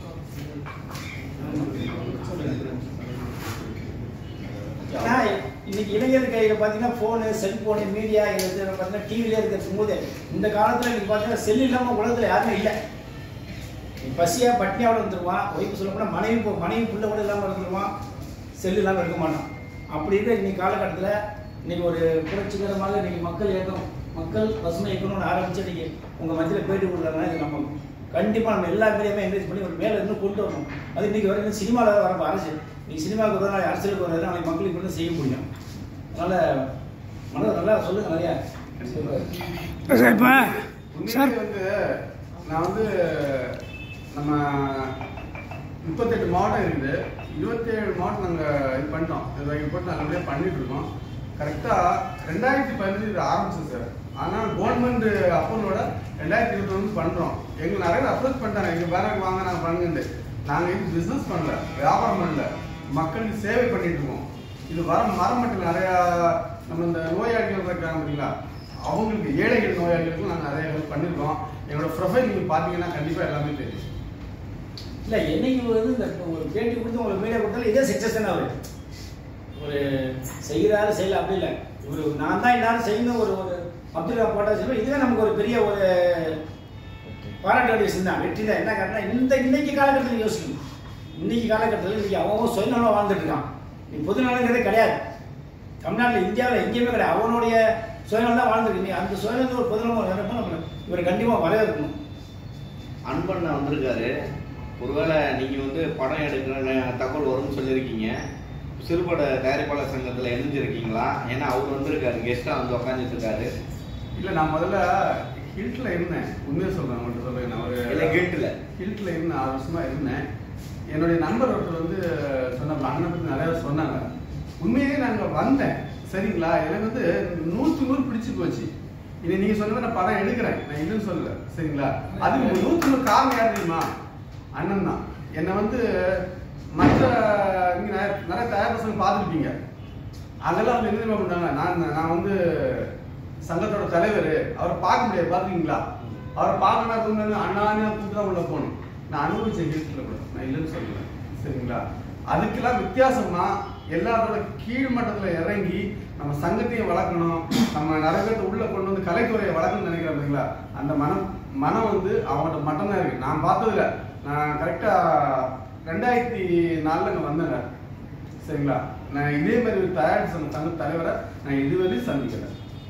[SPEAKER 5] ஆனா, இன்னைக்கு இளைஞர் கையில் பார்த்தீங்கன்னா ஃபோனு செல்ஃபோனு மீடியா இது பார்த்தீங்கன்னா டிவிலே இருக்கிறது போது இந்த காலத்தில் இன்னைக்கு பார்த்தீங்கன்னா செல் இல்லாமல் உலகத்தில் யாருமே இல்லை நீ பசியா பட்னியாவில் வந்துருவான் ஒய்ஃபு சொல்ல போனால் மனைவி போ- மனைவி புள்ள கூட இல்லாமல் இருந்துருவான் செல் இல்லாமல் இருக்க மாட்டான் அப்படி இருக்க இன்னைக்கு காலகட்டத்தில் இன்னைக்கு ஒரு புரட்சிகரமாக இன்னைக்கு மக்கள் இயக்கம் மக்கள் பசுமை இயக்கணும்னு ஆரம்பிச்சு இன்னைக்கு உங்கள் மத்தியில் போயிட்டு கொடுக்குறாங்கன்னா இது நம்ம கண்டிப்பாக நம்ம எல்லா மீடியாமே என்கரேஜ் பண்ணி ஒரு மேலே இன்னும் கொண்டு வரணும் அது இன்னைக்கு வரைக்கும் சினிமாவில் வர அரசு நீ சினிமாவுக்கு ஒரு நாள் அரசியலுக்கு வர்றது நாளைக்கு மக்களுக்கு வந்து செய்ய முடியும் அதனால் மனதை நல்லா சொல்லுங்க நிறையா
[SPEAKER 4] சார் இப்போ சார்
[SPEAKER 1] உண்மையிலே வந்து நான் வந்து நம்ம முப்பத்தெட்டு மாவட்டம் இருக்குது இருபத்தேழு மாவட்டம் நாங்கள் இது பண்ணிட்டோம் இது போட்டு நல்லபடியாக பண்ணிட்டு இருக்கோம் கரெக்டாக ரெண்டாயிரத்தி பதினஞ்சு இது ஆரம்பிச்சோம் சார் ஆனால் கவர்மெண்ட் அப்ரூவலோட ரெண்டாயிரத்தி இருபத்தி ஒன்று பண்ணுறோம் எங்களுக்கு நிறைய பேர் அப்ரோச் பண்ணிட்டாங்க எங்கள் பேரக்கு வாங்க நாங்கள் பண்ணுங்கன்ட்டு நாங்கள் இது பிஸ்னஸ் பண்ணல வியாபாரம் பண்ணல மக்களுக்கு சேவை பண்ணிட்டு இருக்கோம் இது வர மரம் மட்டும் நிறையா நம்ம இந்த நோயாளிகள் இருக்காங்க பார்த்தீங்களா அவங்களுக்கு ஏழைகள் நோயாளிகளுக்கும் நாங்கள் நிறைய ஹெல்ப் பண்ணியிருக்கோம் எங்களோட ப்ரொஃபைல் நீங்கள் பார்த்தீங்கன்னா கண்டிப்பாக எல்லாமே தெரியும்
[SPEAKER 5] இல்லை என்னைக்கு வந்து இந்த ஒரு பேட்டி கொடுத்து உங்களுக்கு மீடியா கொடுத்தாலும் இதே சக்ஸஸ் தானே அவர் ஒரு செய்கிறாரு செய்யல அப்படி இல்லை இவர் நான் தான் எல்லாரும் செய்யணும் ஒரு ஒரு அப்துல் கலாம் போட்டா செய்யணும் இதுவே நமக்கு ஒரு பெரிய ஒரு பாராட்ட வேண்டிய விஷயம் தான் வெற்றி தான் என்ன காரணம் இந்த இன்னைக்கு காலகட்டத்தில் யோசிக்கணும் இன்னைக்கு காலகட்டத்தில் இன்னைக்கு அவன் சுயநலம் வாழ்ந்துட்டு இருக்கான் நீ பொதுநலங்கிறதே கிடையாது தமிழ்நாட்டில் இந்தியாவில் எங்கேயுமே கிடையாது அவனுடைய சுயநலம் தான் வாழ்ந்துருக்கு நீ அந்த சுயநலத்தில் ஒரு பொதுநலம் வரப்போ நம்ம இவரை கண்டிப்பாக வரவேற்கணும்
[SPEAKER 2] அன்பண்ணா வந்திருக்காரு ஒருவேளை நீங்க வந்து படம் எடுக்கிற நே- தகவல் வரும்னு சொல்லியிருக்கீங்க சிறுபட தயாரிப்பாளர் சங்கத்துல இணைஞ்சிருக்கீங்களா ஏன்னா அவர் வந்திருக்காரு கெஸ்டா வந்து உட்காந்துட்டு இருக்காரு
[SPEAKER 1] இல்லை நான் முதல்ல ஹில்ட்டில் இருந்தேன் உண்மையை சொல்கிறேன் உங்கள்கிட்ட சொல்கிறேன் நான்
[SPEAKER 2] இல்ல
[SPEAKER 1] ஒரு
[SPEAKER 2] கில்ட்ல
[SPEAKER 1] ஹில்ட்டில் இருந்தேன் ஆறு வருஷமா இருந்தேன் என்னுடைய நண்பர் ஒருத்தர் வந்து சொன்ன அண்ணனை பற்றி நிறையா சொன்னாங்க உண்மையிலேயே நாங்கள் வந்தேன் சரிங்களா எனக்கு வந்து நூற்று நூறு பிடிச்சு போச்சு இனி நீங்கள் சொன்னதை நான் படம் எடுக்கிறேன் நான் இல்லைன்னு சொல்லல சரிங்களா அதுக்கு நூற்று நூறு காரணம் யார் தெரியுமா அண்ணன் தான் என்னை வந்து மற்ற இங்க நிறைய நிறைய தயார் பசங்க பார்த்துருப்பீங்க அதெல்லாம் வந்து என்ன தெரியுமா பண்ணாங்க நான் நான் வந்து சங்கத்தோட தலைவர் அவரை பார்க்க முடியாது பார்த்துருக்கீங்களா அவரை பார்க்கணும் வந்து அண்ணான்னு கூப்பிட்டு தான் உள்ள போகணும் நான் அனுபவிச்ச ஹில்ஸ்ல கூட நான் இல்லைன்னு சொல்லல சரிங்களா அதுக்கெல்லாம் வித்தியாசமா எல்லாரோட கீழ் மட்டத்துல இறங்கி நம்ம சங்கத்தையும் வளர்க்கணும் நம்ம நிறைய பேர்த்த உள்ள கொண்டு வந்து கலைத்துறையை வளர்க்கணும்னு நினைக்கிறேன் பார்த்தீங்களா அந்த மனம் மனம் வந்து அவங்கள்ட்ட மட்டும் தான் இருக்கு நான் பார்த்ததில்ல நான் கரெக்டா ரெண்டாயிரத்தி நாலுல அங்க வந்தேங்க சரிங்களா நான் இதே மாதிரி ஒரு தயாரிப்பு சங்க சங்க தலைவரை நான் இதுவரையும் சந்திக்கல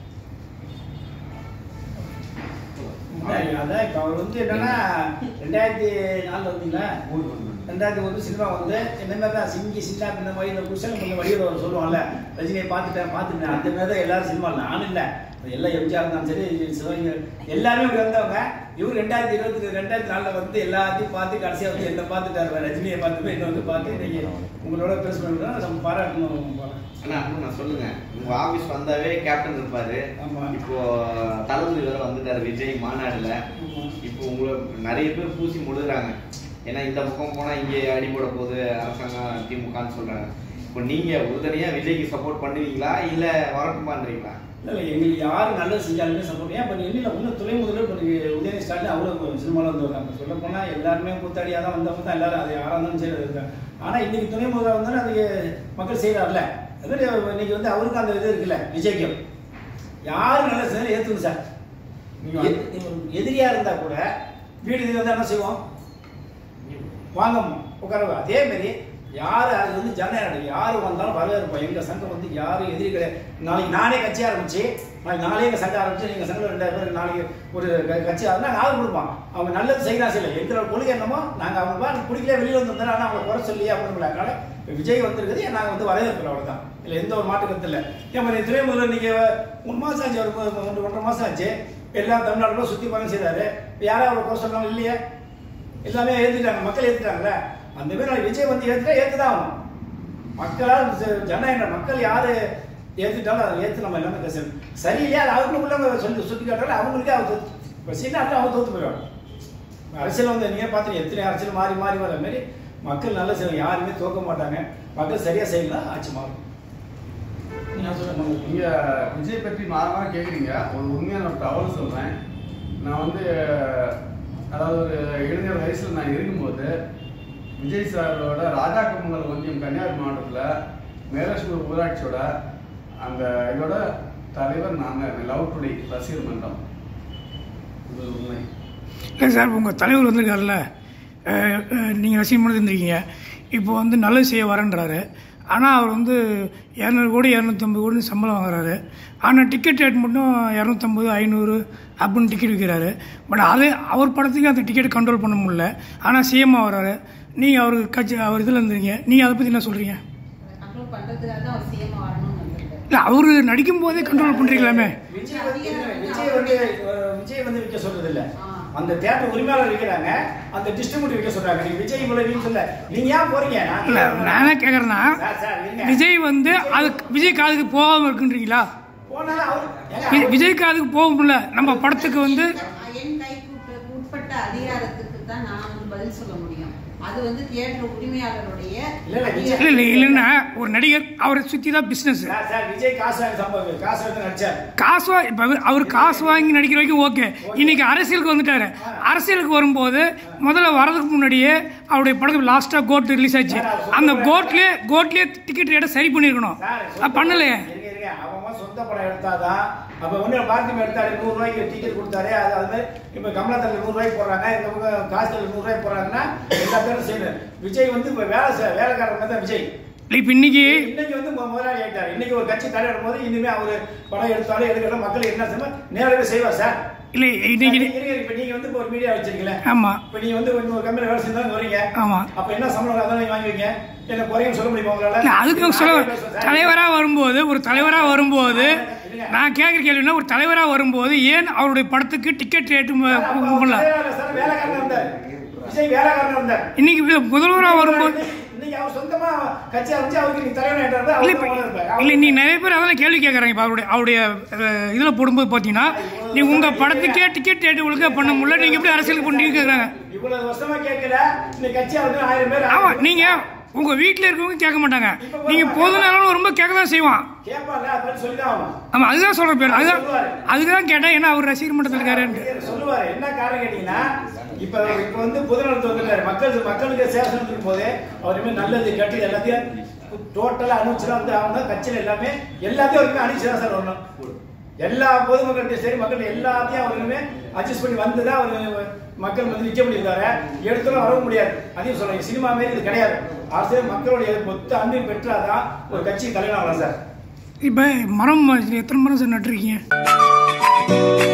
[SPEAKER 5] அதான் இப்போ அவர் வந்து என்னன்னா ரெண்டாயிரத்தி நாலில் வந்தீங்களா
[SPEAKER 1] ஊருக்கு வந்தேன்
[SPEAKER 5] ரெண்டாயிரத்தி ஒரு சினிமா வந்து என்ன மாதிரி தான் சிங்கி சின்னா இந்த மாதிரி இந்த புருஷன் கொஞ்சம் வழியில் ஒரு சொல்லுவாங்கல்ல ரஜினியை பார்த்துட்டேன் பார்த்துட்டேன் அந்த மாதிரி தான் எல்லாரும் சினிமா நானும் இல்லை எல்லாம் எம்ஜிஆர் இருந்தாலும் சரி சிவங்க எல்லாருமே இப்படி வந்தவங்க இவர் ரெண்டாயிரத்தி இருபத்தி ரெண்டாயிரத்தி நாலில் வந்து எல்லாத்தையும் பார்த்து கடைசியாக வந்து என்ன பார்த்துட்டாரு ரஜினியை பார்த்து போய் என்ன வந்து பார்த்து இன்னைக்கு உங்களோட பேசணும் நம்ம பாராட்டணும் போல.
[SPEAKER 2] அண்ணா அண்ணா நான் சொல்லுங்க உங்க ஆபீஸ் வந்தாவே கேப்டன் இருப்பாரு
[SPEAKER 5] ஆமா.
[SPEAKER 2] இப்போ தளபதி வேற வந்துட்டாரு விஜய் மாநாடுல
[SPEAKER 5] ஆமா.
[SPEAKER 2] இப்போ உங்களை நிறைய பேர் பூசி முழுகுறாங்க ஏன்னா இந்த பக்கம் போனா இங்கே அடிபட போகுது அரசாங்கம் திமுகன்னு சொல்றாங்க இப்போ நீங்க உறுதுணையா விஜய்க்கு சப்போர்ட் பண்ணுவீங்களா இல்ல வரட்டுமான்றீங்களா
[SPEAKER 5] இல்லை இல்லை எங்களுக்கு யார் நல்லது செஞ்சாலுமே சப்போர்ட் ஏன் இப்போ இல்லை இன்னும் துணை முதல்வர் இப்போ நீங்கள் உதயநிதி ஸ்டாலின் அவ்வளோ சினிமாவில் வந்து வராங்க சொல்ல போனால் எல்லாருமே கூத்தாடியாக தான் வந்தவங்க தான் எல்லாரும் அது யாராக இருந்தாலும் சரி இருக்காங்க ஆனால் இன்னைக்கு துணை முதல்வர் வந்தாலும் அதுக்கு மக்கள் செய்கிறார்ல அது மாதிரி இன்னைக்கு வந்து அவருக்கு அந்த இது இருக்குல்ல விஜய்க்கும் யார் நல்லது செஞ்சாலும் ஏற்றுங்க சார்
[SPEAKER 1] நீங்க வந்து-
[SPEAKER 5] எது- எதிரியா இருந்தா கூட வீடு இது வந்து என்ன செய்வோம் வாங்க உட்கார அதே மாதிரி யார் அது வந்து ஜனநாயகம் யார் வந்தாலும் வரவேற்போம் எங்க சங்கம் வந்து யாரும் எதிரி கிடையாது நாளைக்கு நானே கட்சி ஆரம்பிச்சு நாளைக்கு நாளே எங்க சங்கம் ஆரம்பிச்சு எங்க சங்கம் ரெண்டாயிரம் பேர் நாளைக்கு ஒரு க- கட்சி ஆகுதுன்னா நாலு கொடுப்போம் அவங்க நல்லது செய்யலாம் செய்யல எங்களோட கொள்கை என்னமோ நாங்க அவங்க பா பிடிக்கல வெளியில வந்து ஆனால் அவங்களை குறை சொல்லி அப்படின்னு அதனால இப்ப விஜய் வந்திருக்குது நாங்க வந்து வரவேற்கிறோம் அவ்வளவுதான் இல்ல எந்த ஒரு மாற்று கருத்து இல்லை ஏன் மாதிரி துணை முதல்வர் நீங்க மூணு மாசம் ஆச்சு ஒரு மூ- மூன்று ஒன்றரை மாசம் ஆச்சு எல்லாம் தமிழ்நாடுல சுத்தி பயணம் செய்தாரு யாரும் அவரை குறை சொன்னாலும் இல்லையே எல்லாமே ஏத்துட்டாங்க மக்கள் ஏத்துட்டாங்கல்ல அந்த மாதிரி நாளைக்கு விஜய் வந்து ஏத்துட்டா ஏத்துதான் ஆகணும் மக்களால் ஜ- ஜனநாயக மக்கள் யாரு ஏத்துட்டாலும் அதை ஏத்து நம்ம எல்லாமே பேசணும் சரியில்லையா அது அவங்களுக்குள்ள சொல்லி சுத்தி காட்டாலும் அவங்களுக்கே அவங்க தோத்து இப்போ சீனாட்டில் அவங்க தோத்து போயிடுவாங்க அரசியல் வந்து நீங்க பார்த்து எத்தனை அரசியல் மாறி மாறி வர மாதிரி மக்கள் நல்ல செய்வாங்க யாருமே தோக்க மாட்டாங்க மக்கள் சரியா செய்யலாம் ஆட்சி மாறும் நீங்க சொல்லுங்க
[SPEAKER 1] நீங்க விஜய் பற்றி மாற மாற கேக்குறீங்க ஒரு உண்மையான ஒரு தகவல் சொல்றேன் நான் வந்து அதாவது ஒரு இளைஞர் வயசுல நான் இருக்கும்போது விஜய் சாரோட ராஜாக்கமங்கல் ஒன்றியம் கன்னியாகுமரி மாவட்டத்தில் மேலஷ்மூர் ஊராட்சியோட அந்த இதோட தலைவர் நாங்கள் லவ் டுடே ரசிகர் மன்றம் இது உண்மை
[SPEAKER 4] இல்லை சார் உங்கள் தலைவர் வந்திருக்காருல்ல நீங்கள் ரசிகம் பண்ணி இருந்திருக்கீங்க இப்போ வந்து நல்லது செய்ய வரேன்றாரு ஆனால் அவர் வந்து இரநூறு கோடி இரநூத்தம்பது கோடி சம்பளம் வாங்குறாரு ஆனால் டிக்கெட் ரேட் மட்டும் இரநூத்தம்பது ஐநூறு அப்படின்னு டிக்கெட் விற்கிறாரு பட் அது அவர் படத்துக்கு அந்த டிக்கெட் கண்ட்ரோல் பண்ண முடியல ஆனால் சிஎம்மாக வர்றாரு நீங்கள் அவர் கட்சி அவர் இதில் இருந்தீங்க நீங்கள் அதை பற்றி என்ன சொல்கிறீங்க
[SPEAKER 3] கண்ட்ரோல் பண்றதுக்காக தான் அவர் சிஎம் வரணும்னு வந்திருக்காரு
[SPEAKER 4] இல்லை அவர் நடிக்கும் போதே கண்ட்ரோல் பண்ணுறீங்களாமே
[SPEAKER 5] விஜய் வந்து விஜய் வந்து அஹ், விஜய் வந்து விற்க சொல்றது இல்ல
[SPEAKER 3] ஆ.
[SPEAKER 5] அந்த தியேட்டர் உரிமையாளர் விற்கிறாங்க அந்த டிஸ்ட்ரிபியூட்டர் விற்க சொல்றாங்க நீங்க விஜய் இவ்வளவு நீங்க சொல்ல நீங்க ஏன் போறீங்க நான்
[SPEAKER 4] இல்லை நான் என்ன கேட்குறேன்னா
[SPEAKER 5] சார், சார், இருங்க.
[SPEAKER 4] விஜய் வந்து அது விஜய் காதுக்கு போகாமல் இருக்குன்றீங்களா
[SPEAKER 5] போனாலும் அவர் ஏங்க,
[SPEAKER 4] வி- விஜய் காதுக்கு போக முடியல நம்ம படத்துக்கு வந்து
[SPEAKER 3] என் கைக்கு உட்ப- உட்பட்ட அதிகாரத்துக்கு தான் நான் வந்து பதில் சொல்ல முடியும் அது வந்து தியேட்டர் உரிமையாளருடைய
[SPEAKER 5] இல்ல, இல்ல, விஜய்
[SPEAKER 4] இல்லை இல்லை இல்லைன்னா ஒரு நடிகர் அவரை சுற்றி தான் பிஸ்னஸ்
[SPEAKER 5] சார், சார், விஜய் காசு வாங்கி சம்பவம் காசு வாங்கி நடிச்சார்
[SPEAKER 4] காசு வா இப்போ அவர் காசு வாங்கி நடிக்கிற வரைக்கும் ஓகே இன்னைக்கு அரசியலுக்கு வந்துட்டாரு அரசியலுக்கு வரும்போது முதல்ல வரதுக்கு முன்னாடியே அவருடைய படத்துக்கு லாஸ்ட்டாக கோட் ரிலீஸ் ஆச்சு அந்த கோட்லேயே கோட்லேயே டிக்கெட் ரேட்டை சரி பண்ணியிருக்கணும்
[SPEAKER 5] சார்,
[SPEAKER 4] அது பண்ணலையே
[SPEAKER 5] இருங்க, இருங்க. அவன் அவன் சொந்த படம் எடுத்தாதான் அப்ப ஒண்ணு பாரதியம் எடுத்தாரு நூறு ரூபாய்க்கு டிக்கெட் கொடுத்தாரு அது அது மாதிரி இப்ப கமலத்தில் நூறு ரூபாய்க்கு போடுறாங்க இந்த பக்கம் காசுல நூறு ரூபாய்க்கு போடுறாங்கன்னா எல்லா பேரும் செய்யணும் விஜய் வந்து இப்ப வேலை செய்- வேலைக்காரங்க தான் விஜய்
[SPEAKER 4] இப்போ இன்னைக்கு
[SPEAKER 5] இன்னைக்கு வந்து மு- முதலாளி ஆயிட்டாரு இன்னைக்கு ஒரு கட்சி தலையிடும் போது இனிமே அவரு படம் எடுத்தாலும் எடுக்கணும் மக்கள் என்ன செய்யணும் நேரவே செய்வார் சார்
[SPEAKER 4] இல்லை இன்னைக்கு
[SPEAKER 5] இருங்க, இப்ப நீங்க வந்து இப்ப ஒரு மீடியா வச்சிருக்கீங்களே
[SPEAKER 4] ஆமாம்
[SPEAKER 5] இப்ப நீங்க வந்து இன்னொரு கம்பெனி வேலை செஞ்சாலும் வரீங்க
[SPEAKER 4] ஆமாம்
[SPEAKER 5] அப்ப என்ன சம்பளம் அதான் நீங்க வாங்குவீங்க என்ன குறையும் சொல்ல முடியுமா உங்களால
[SPEAKER 4] இல்லை அதுக்கு சொல்ல
[SPEAKER 5] நானே பேசுவேன் சார்.
[SPEAKER 4] தலைவராக வரும்போது ஒரு தலைவராக வரும்போது நான் கேட்குற கேள்வினா ஒரு தலைவராக வரும்போது ஏன் அவருடைய படத்துக்கு டிக்கெட் ரேட்டு
[SPEAKER 5] சார், அப்ப அவர்
[SPEAKER 4] பண்ணல
[SPEAKER 5] தலைவரா சார், வேலைக்காரனா இருந்தார். விஜய் வேலைக்காரனா இருந்தார்.
[SPEAKER 4] இன்னைக்கு முதல்வராக வரும்போது
[SPEAKER 5] இன்னைக்கு இன்னைக்கு அவர் சொந்தமா கட்சி ஆரம்பிச்சு அவருக்கு நீங்க தலைவன்
[SPEAKER 4] இல்லை
[SPEAKER 5] ஆயிட்டாரு
[SPEAKER 4] இப்போ
[SPEAKER 5] அவர் இருப்பாரு
[SPEAKER 4] இல்லை நீ நிறைய பேர் அதெல்லாம் கேள்வி கேட்குறாங்க இப்போ அவருடைய அவருடைய இதில் போடும்போது பார்த்தீங்கன்னா நீ உங்கள் படத்துக்கே டிக்கெட் ரேட்டு ஒழுங்காக பண்ண முடியல நீங்கள் எப்படி அரசியலுக்கு பண்ணுறீங்க கேட்குறாங்க
[SPEAKER 5] இவ்வளவு வருஷமா கேட்கல இன்னைக்கு கட்சி ஆரம்பிச்சு ஆயிரம் பேர்
[SPEAKER 4] ஆமாம் நீங்கள் உங்கள் வீட்டில் இருக்கவங்க கேட்க மாட்டாங்க நீங்கள் பொது நலம் ரொம்ப கேட்க தான் செய்வான்
[SPEAKER 5] கேட்பாங்க அப்படின்னு சொல்லிதான் ஆகணும்
[SPEAKER 4] ஆமாம் அதுதான் சொல்கிற பேர் அதுதான் அதுக்கு தான் கேட்டேன் ஏன்னா அவர் ரசிகர் மன்றத்தில் இருக்காருன்ட்டு
[SPEAKER 5] இவர் சொல்லுவாரு என்ன காரணம் கேட்டீங்கன்னா இப்ப இப்ப வந்து பொதுநலத்து வந்துட்டாரு மக்கள் மக்களுக்கு சேவை செஞ்சிருக்கும் போதே அவர் இனிமே நல்லது கட்டி எல்லாத்தையும் டோட்டலா அனுப்பிச்சு வந்து அவங்க கட்சியில எல்லாமே எல்லாத்தையும் அவருக்கு அனுப்பிச்சு தான் சார் வரணும் எல்லா பொதுமக்கள்கிட்ட சரி மக்கள் எல்லாத்தையும் அவர் இனிமே அட்ஜஸ்ட் பண்ணி வந்து தான் அவர் மக்கள் வந்து நிக்க முடியிருந்தாரு எடுத்துலாம் வரவும் முடியாது அதையும் சொல்றேன் சினிமா மாரி இது கிடையாது ஆசிரியர் மக்களுடைய மொத்த அன்பை பெற்றாதான் ஒரு கட்சி தலைவனாகலாம் சார்
[SPEAKER 4] இப்போ மரம் எத்தனை மரம் சார் நட்டுருக்கீங்க